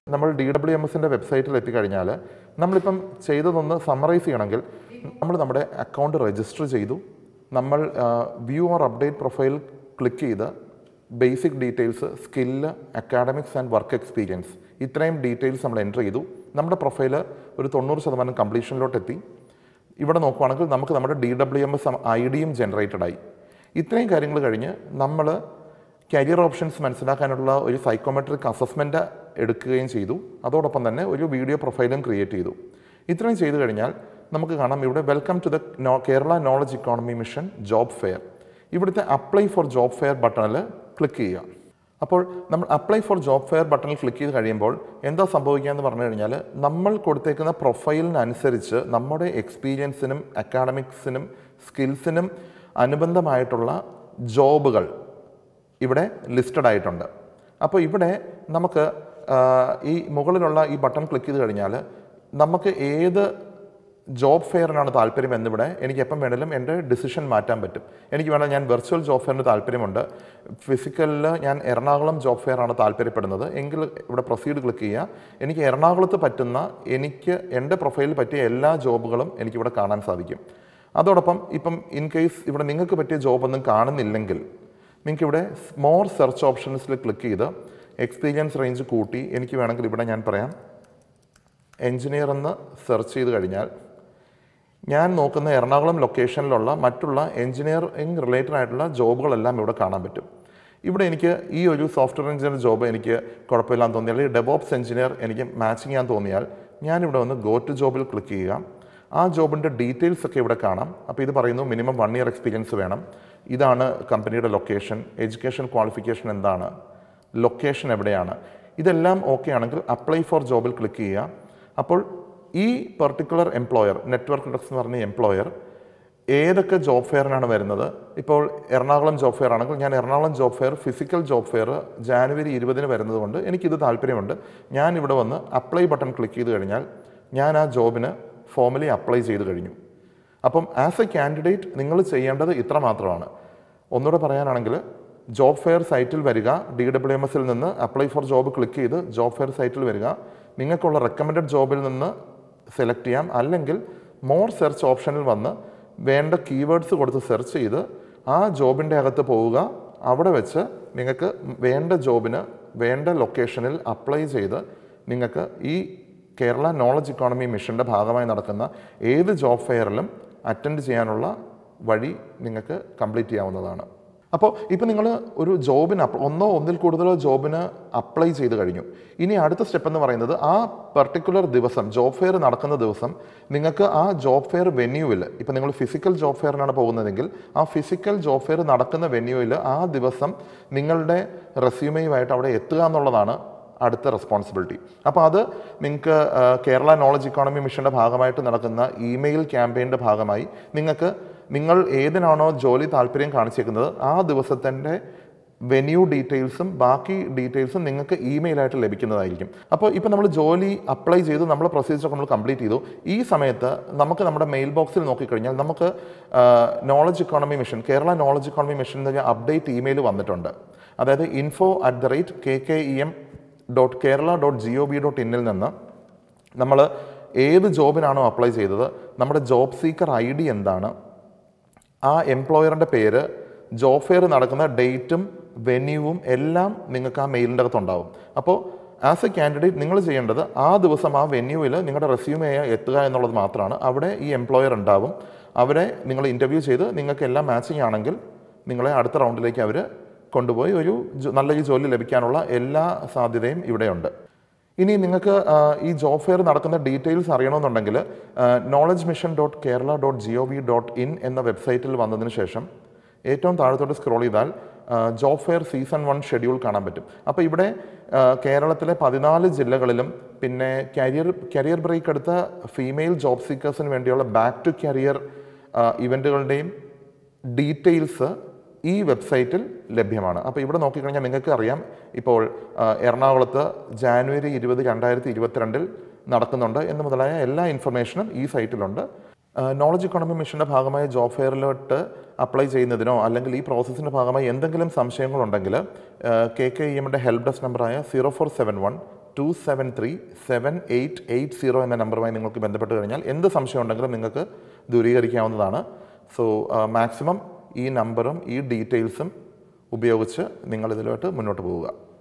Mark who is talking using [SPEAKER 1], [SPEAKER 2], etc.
[SPEAKER 1] നമ്മൾ D W M എസിൻ്റെ വെബ്സൈറ്റിൽ എത്തിക്കഴിഞ്ഞാൽ നമ്മളിപ്പം ചെയ്തതൊന്ന് സമ്മറൈസ് ചെയ്യണമെങ്കിൽ നമ്മൾ നമ്മുടെ അക്കൗണ്ട് രജിസ്റ്റർ ചെയ്തു നമ്മൾ view or update profile click ചെയ്ത് basic details skill academics and work experience ഇത്രയും ഡീറ്റെയിൽസ് നമ്മൾ എൻ്റർ ചെയ്തു നമ്മുടെ പ്രൊഫൈൽ ഒരു തൊണ്ണൂറ് ശതമാനം കംപ്ലീഷനിലോട്ട് എത്തി ഇവിടെ നോക്കുവാണെങ്കിൽ നമുക്ക് നമ്മുടെ D W M S I ഡിയും ജനറേറ്റഡ് ആയി ഇത്രയും കാര്യങ്ങൾ കഴിഞ്ഞ് നമ്മൾ കരിയർ ഓപ്ഷൻസ് മനസ്സിലാക്കാനുള്ള ഒരു സൈക്കോമെട്രിക് അസസ്മെൻറ്റ് എടുക്കുകയും ചെയ്തു അതോടൊപ്പം തന്നെ ഒരു വീഡിയോ പ്രൊഫൈലും ക്രിയേറ്റ് ചെയ്തു ഇത്രയും ചെയ്തു കഴിഞ്ഞാൽ നമുക്ക് കാണാം ഇവിടെ welcome to the Kerala knowledge economy mission job fair ഇവിടുത്തെ അപ്ലൈ ഫോർ ജോബ് ഫെയർ ബട്ടണിൽ ക്ലിക്ക് ചെയ്യുക അപ്പോൾ നമ്മൾ അപ്ലൈ ഫോർ ജോബ് ഫെയർ ബട്ടണിൽ ക്ലിക്ക് ചെയ്ത് കഴിയുമ്പോൾ എന്താ സംഭവിക്കുക എന്ന് പറഞ്ഞു കഴിഞ്ഞാൽ നമ്മൾ കൊടുത്തേക്കുന്ന പ്രൊഫൈലിനനുസരിച്ച് നമ്മുടെ എക്സ്പീരിയൻസിനും അക്കാഡമിക്സിനും സ്കിൽസിനും അനുബന്ധമായിട്ടുള്ള ജോബുകൾ ഇവിടെ ലിസ്റ്റഡ് ആയിട്ടുണ്ട് അപ്പോൾ ഇവിടെ നമുക്ക് ആ, ഈ മുകളിലുള്ള ഈ ബട്ടൺ ക്ലിക്ക് ചെയ്ത് കഴിഞ്ഞാൽ നമുക്ക് ഏത് ജോബ് ഫെയറിനാണ് താല്പര്യം എന്നിവിടെ എനിക്ക് എപ്പം വേണമെങ്കിലും എൻ്റെ ഡിസിഷൻ മാറ്റാൻ പറ്റും എനിക്ക് വേണം ഞാൻ വെർച്വൽ ജോബ് ഫെയറിന് താല്പര്യമുണ്ട് ഫിസിക്കലിൽ ഞാൻ എറണാകുളം ജോബ് ഫെയർ ആണ് താല്പര്യപ്പെടുന്നത് എങ്കിൽ ഇവിടെ പ്രൊസീഡ് ക്ലിക്ക് ചെയ്യുക എനിക്ക് എറണാകുളത്ത് പറ്റുന്ന എനിക്ക് എൻ്റെ പ്രൊഫൈലിൽ പറ്റിയ എല്ലാ ജോബുകളും എനിക്കിവിടെ കാണാൻ സാധിക്കും അതോടൊപ്പം ഇപ്പം ഇൻ കേസ് ഇവിടെ നിങ്ങൾക്ക് പറ്റിയ ജോബൊന്നും കാണുന്നില്ലെങ്കിൽ നിങ്ങൾക്ക് ഇവിടെ മോർ സെർച്ച് ഓപ്ഷൻസിൽ ക്ലിക്ക് ചെയ്ത് എക്സ്പീരിയൻസ് റേഞ്ച് കൂട്ടി എനിക്ക് വേണമെങ്കിൽ ഇവിടെ ഞാൻ പറയാം എഞ്ചിനീയർ എന്ന് സെർച്ച് ചെയ്ത് കഴിഞ്ഞാൽ ഞാൻ നോക്കുന്ന എറണാകുളം ലൊക്കേഷനിലുള്ള മറ്റുള്ള എഞ്ചിനീയറിംഗ് റിലേറ്റഡ് ആയിട്ടുള്ള ജോബുകളെല്ലാം ഇവിടെ കാണാൻ പറ്റും ഇവിടെ എനിക്ക് ഈ ഒരു സോഫ്റ്റ്വെയർ എഞ്ചിനീയർ ജോബ് എനിക്ക് കുഴപ്പമില്ലാന്ന് തോന്നിയാൽ അല്ലെങ്കിൽ ഡെവോപ്സ് എഞ്ചിനീയർ എനിക്ക് മാച്ചിങ് ചെയ്യാൻ തോന്നിയാൽ ഞാനിവിടെ വന്ന് ഗോ ടു ജോബിൽ ക്ലിക്ക് ചെയ്യുക ആ ജോബിൻ്റെ ഡീറ്റെയിൽസ് ഒക്കെ ഇവിടെ കാണാം അപ്പോൾ ഇത് പറയുന്നു മിനിമം വൺ ഇയർ എക്സ്പീരിയൻസ് വേണം ഇതാണ് കമ്പനിയുടെ ലൊക്കേഷൻ എഡ്യൂക്കേഷൻ ക്വാളിഫിക്കേഷൻ എന്താണ് ലൊക്കേഷൻ എവിടെയാണ് ഇതെല്ലാം ഓക്കെ ആണെങ്കിൽ അപ്ലൈ ഫോർ ജോബിൽ ക്ലിക്ക് ചെയ്യുക അപ്പോൾ ഈ പെർട്ടിക്കുലർ എംപ്ലോയർ നെറ്റ്വർക്ക് ഡെസ്ക് എന്ന് പറഞ്ഞ എംപ്ലോയർ ഏതൊക്കെ ജോബ് ഫെയറിനാണ് വരുന്നത് ഇപ്പോൾ എറണാകുളം ജോബ് ഫെയർ ആണെങ്കിൽ ഞാൻ Ernakulam job fair physical job fair January ഇരുപതിന് വരുന്നത് കൊണ്ട് എനിക്കിത് താല്പര്യമുണ്ട് ഞാൻ ഇവിടെ വന്ന് അപ്ലൈ ബട്ടൺ ക്ലിക്ക് ചെയ്ത് കഴിഞ്ഞാൽ ഞാൻ ആ ജോബിന് ഫോമലി അപ്ലൈ ചെയ്ത് കഴിഞ്ഞു അപ്പം ആസ് എ കാൻഡിഡേറ്റ് നിങ്ങൾ ചെയ്യേണ്ടത് ഇത്ര മാത്രമാണ് ഒന്നുകൂടെ പറയാനാണെങ്കിൽ ജോബ് ഫെയർ സൈറ്റിൽ വരിക ഡി ഡബ്ല്യു എം എസിൽ നിന്ന് അപ്ലൈ ഫോർ ജോബ് ക്ലിക്ക് ചെയ്ത് ജോബ് ഫെയർ സൈറ്റിൽ വരിക നിങ്ങൾക്കുള്ള റെക്കമെൻഡഡ് ജോബിൽ നിന്ന് സെലക്ട് ചെയ്യാം അല്ലെങ്കിൽ മോർ സെർച്ച് ഓപ്ഷനിൽ വന്ന് വേണ്ട കീവേഡ്സ് കൊടുത്ത് സെർച്ച് ചെയ്ത് ആ ജോബിൻ്റെ അകത്ത് പോവുക അവിടെ വെച്ച് നിങ്ങൾക്ക് വേണ്ട ജോബിന് വേണ്ട ലൊക്കേഷനിൽ അപ്ലൈ ചെയ്ത് നിങ്ങൾക്ക് ഈ കേരള നോളജ് ഇക്കോണമി മിഷൻ്റെ ഭാഗമായി നടക്കുന്ന ഏത് ജോബ് ഫെയറിലും അറ്റൻഡ് ചെയ്യാനുള്ള വഴി നിങ്ങൾക്ക് കംപ്ലീറ്റ് ചെയ്യാവുന്നതാണ് അപ്പോൾ ഇപ്പോൾ നിങ്ങൾ ഒരു ജോബിന് അപ്ല- ഒന്നോ ഒന്നിൽ കൂടുതലോ ജോബിന് അപ്ലൈ ചെയ്ത് കഴിഞ്ഞു ഇനി അടുത്ത സ്റ്റെപ്പ് എന്ന് പറയുന്നത് ആ പെർട്ടിക്കുലർ ദിവസം ജോബ് ഫെയർ നടക്കുന്ന ദിവസം നിങ്ങൾക്ക് ആ ജോബ് ഫെയർ വെന്യൂവിൽ ഇപ്പം നിങ്ങൾ ഫിസിക്കൽ ജോബ് ഫെയറിനാണ് പോകുന്നതെങ്കിൽ ആ ഫിസിക്കൽ ജോബ് ഫെയർ നടക്കുന്ന വെന്യൂവിൽ ആ ദിവസം നിങ്ങളുടെ റെസ്യൂമയുമായിട്ട് അവിടെ എത്തുക എന്നുള്ളതാണ് അടുത്ത റെസ്പോൺസിബിലിറ്റി അപ്പോൾ അത് നിങ്ങൾക്ക് ആ, കേരള നോളജ് ഇക്കോണമി മിഷൻ്റെ ഭാഗമായിട്ട് നടക്കുന്ന ഇമെയിൽ ക്യാമ്പയിൻ്റെ ഭാഗമായി നിങ്ങൾക്ക് നിങ്ങൾ ഏതിനാണോ ജോലി താല്പര്യം കാണിച്ചേക്കുന്നത് ആ ദിവസത്തിൻ്റെ വെന്യൂ ഡീറ്റെയിൽസും ബാക്കി ഡീറ്റെയിൽസും നിങ്ങൾക്ക് ഇമെയിലായിട്ട് ലഭിക്കുന്നതായിരിക്കും അപ്പോൾ ഇപ്പോൾ നമ്മൾ ജോലി അപ്ലൈ ചെയ്ത് നമ്മൾ പ്രൊസീജിയർ നമ്മൾ കംപ്ലീറ്റ് ചെയ്തു ഈ സമയത്ത് നമുക്ക് നമ്മുടെ മെയിൽ ബോക്സിൽ നോക്കിക്കഴിഞ്ഞാൽ നമുക്ക് knowledge economy mission Kerala knowledge economy mission എന്ന അപ്ഡേറ്റ് ഇമെയിൽ വന്നിട്ടുണ്ട് അതായത് info at the rate K K E M dot Kerala dot G O V dot ഇന്നിൽ നിന്ന് നമ്മൾ ഏത് ജോബിനാണോ അപ്ലൈ ചെയ്തത് നമ്മുടെ ജോബ് സീക്കർ ഐ ഡി എന്താണ് ആ എംപ്ലോയറിൻ്റെ പേര് ജോബ് ഫെയർ നടക്കുന്ന ഡേറ്റും വെന്യൂവും എല്ലാം നിങ്ങൾക്ക് ആ മെയിലിൻ്റെ അകത്തുണ്ടാവും അപ്പോൾ ആസ് എ കാൻഡിഡേറ്റ് നിങ്ങൾ ചെയ്യേണ്ടത് ആ ദിവസം ആ വെന്യൂവിൽ നിങ്ങളുടെ റെസ്യൂമേ എത്തുക എന്നുള്ളത് മാത്രമാണ് അവിടെ ഈ എംപ്ലോയർ ഉണ്ടാവും അവരെ നിങ്ങൾ ഇൻ്റർവ്യൂ ചെയ്ത് നിങ്ങൾക്ക് എല്ലാം മാച്ചിങ് ആണെങ്കിൽ നിങ്ങളെ അടുത്ത റൗണ്ടിലേക്ക് അവർ കൊണ്ടുപോയി ഒരു ജോ- നല്ലൊരു ജോലി ലഭിക്കാനുള്ള എല്ലാ സാധ്യതയും ഇവിടെയുണ്ട് ഇനി നിങ്ങൾക്ക് ആ, ഈ ജോബ് ഫെയർ നടക്കുന്ന ഡീറ്റെയിൽസ് അറിയണമെന്നുണ്ടെങ്കിൽ knowledge mission dot Kerala dot G O V dot in എന്ന വെബ്സൈറ്റിൽ വന്നതിന് ശേഷം ഏറ്റവും താഴത്തോട്ട് സ്ക്രോൾ ചെയ്താൽ job fair season one schedule കാണാൻ പറ്റും അപ്പോൾ ഇവിടെ ആ, കേരളത്തിലെ പതിനാല് ജില്ലകളിലും പിന്നെ കരിയർ കരിയർ ബ്രേക്ക് എടുത്ത ഫീമെയിൽ ജോബ് സീക്കേഴ്സിന് വേണ്ടിയുള്ള ബാക്ക് ടു കരിയർ ഇവൻറ്റുകളുടെയും ഡീറ്റെയിൽസ് ഈ വെബ്സൈറ്റിൽ ലഭ്യമാണ് അപ്പോൾ ഇവിടെ നോക്കിക്കഴിഞ്ഞാൽ നിങ്ങൾക്ക് അറിയാം ഇപ്പോൾ ആ, എറണാകുളത്ത് ജാനുവരി ഇരുപത് രണ്ടായിരത്തി ഇരുപത്തിരണ്ടിൽ നടക്കുന്നുണ്ട് എന്ന് മുതലായ എല്ലാ ഇൻഫർമേഷനും ഈ സൈറ്റിലുണ്ട് നോളജ് ഇക്കോണമി മിഷൻ്റെ ഭാഗമായ ജോബ് ഫെയറിലോട്ട് അപ്ലൈ ചെയ്യുന്നതിനോ അല്ലെങ്കിൽ ഈ പ്രോസസ്സിൻ്റെ ഭാഗമായി എന്തെങ്കിലും സംശയങ്ങളുണ്ടെങ്കിൽ കെ കെ ഇ എമ്മിൻ്റെ ഹെൽപ്പ് ഡെസ്ക് നമ്പറായ zero four seven one two seven three seven eight eight zero എന്ന നമ്പറുമായി നിങ്ങൾക്ക് ബന്ധപ്പെട്ട് കഴിഞ്ഞാൽ എന്ത് സംശയം ഉണ്ടെങ്കിലും നിങ്ങൾക്ക് ദൂരീകരിക്കാവുന്നതാണ് സോ മാക്സിമം ഈ നമ്പറും ഈ ഡീറ്റെയിൽസും ഉപയോഗിച്ച് നിങ്ങൾ ഇതിലോട്ട് മുന്നോട്ട് പോവുക